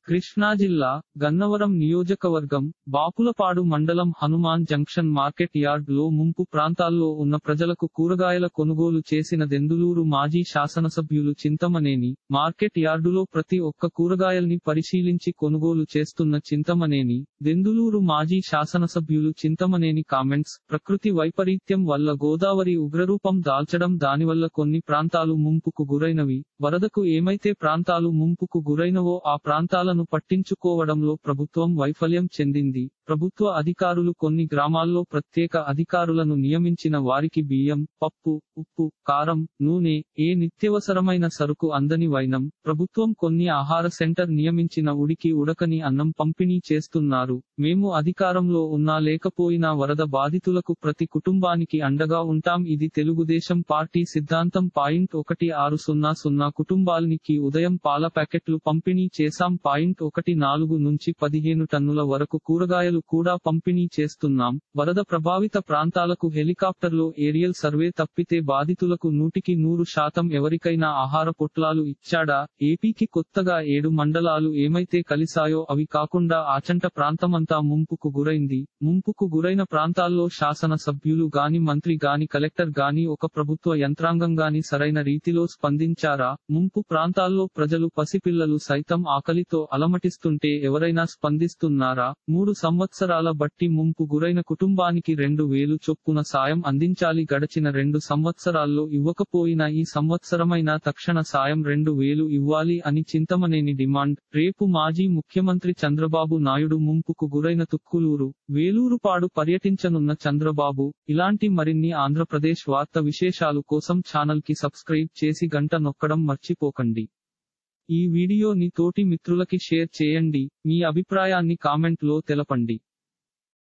కృష్ణా జిల్లా గన్నవరం నియోజకవర్గం బాపులపాడు మండలం హనుమాన్ జంక్షన్ మార్కెట్ యార్డ్ లో ముంపు ప్రాంతాల్లో ఉన్న ప్రజలకు కూరగాయల కొనుగోలు చేసిన దెందులూరు మాజీ శాసనసభ్యులు చింతమనేని మార్కెట్ యార్డులో ప్రతి ఒక్క కూరగాయల్ని పరిశీలించి కొనుగోలు చేస్తున్న చింతమనేని దెందులూరు మాజీ శాసనసభ్యులు చింతమనేని కామెంట్స్ ప్రకృతి వైపరీత్యం వల్ల గోదావరి ఉగ్రరూపం దాల్చడం దానివల్ల కొన్ని ప్రాంతాలు ముంపుకు గురైనవి వరదకు ఏమైతే ప్రాంతాలు ముంపుకు గురైనవో ఆ ప్రాంతాలను పట్టించుకోవడంలో ప్రభుత్వం వైఫల్యం చెందింది ప్రభుత్వ అధికారులు కొన్ని గ్రామాల్లో ప్రత్యేక అధికారులను నియమించిన వారికి బియ్యం పప్పు ఉప్పు కారం నూనె ఏ నిత్యవసరమైన సరుకు అందని వైనం ప్రభుత్వం కొన్ని ఆహార సెంటర్ నియమించిన ఉడికి ఉడకని అన్నం పంపిణీ చేస్తున్నారు మేము అధికారంలో ఉన్నా లేకపోయినా వరద బాధితులకు ప్రతి కుటుంబానికి అండగా ఉంటాం ఇది తెలుగుదేశం పార్టీ సిద్ధాంతం పాయింట్ ఒకటి ఆరు సున్నా సున్నా కుటుంబాలనికి ఉదయం పాల ప్యాకెట్లు పంపిణీ చేశాం పాయింట్ ఒకటి నాలుగు నుంచి పదిహేను టన్నుల వరకు కూరగాయలు కూడా పంపిణీ చేస్తున్నాం వరద ప్రభావిత ప్రాంతాలకు హెలికాప్టర్లో ఏరియల్ సర్వే తప్పితే బాధితులకు నూటికి నూరు శాతం ఎవరికైనా ఆహార పొట్లాలు ఇచ్చాడా ఏపీకి కొత్తగా ఏడు మండలాలు ఏమైతే కలిసాయో అవి కాకుండా ఆచంట ప్రాంతమంతా ముంపుకు గురైంది ముంపుకు గురైన ప్రాంతాల్లో శాసన సభ్యులు గాని మంత్రి గాని కలెక్టర్ గాని ఒక ప్రభుత్వ యంత్రాంగం గాని సరైన రీతిలో స్పందించారా ముంపు ప్రాంతాల్లో ప్రజలు పసిపిల్లలు సైతం ఆకలితో అలమటిస్తుంటే ఎవరైనా స్పందిస్తున్నారా మూడు సంవత్సరాల బట్టి ముంపు గురైన కుటుంబానికి రెండు వేలు చొప్పున సాయం అందించాలి గడచిన రెండు సంవత్సరాల్లో ఇవ్వకపోయినా ఈ సంవత్సరమైనా తక్షణ సాయం రెండు వేలు ఇవ్వాలి అని చింతమనేని డిమాండ్ రేపు మాజీ ముఖ్యమంత్రి చంద్రబాబు నాయుడు ముంపుకు గురైన తుక్కులూరు వేలూరుపాడు పర్యటించనున్న చంద్రబాబు ఇలాంటి మరిన్ని ఆంధ్రప్రదేశ్ వార్త విశేషాలు కోసం ఛానల్ కి సబ్స్క్రైబ్ చేసి గంట నొక్కడం మర్చిపోకండి ఈ వీడియోని తోటి మిత్రులకి షేర్ చేయండి మీ అభిప్రాయాన్ని కామెంట్ లో తెలపండి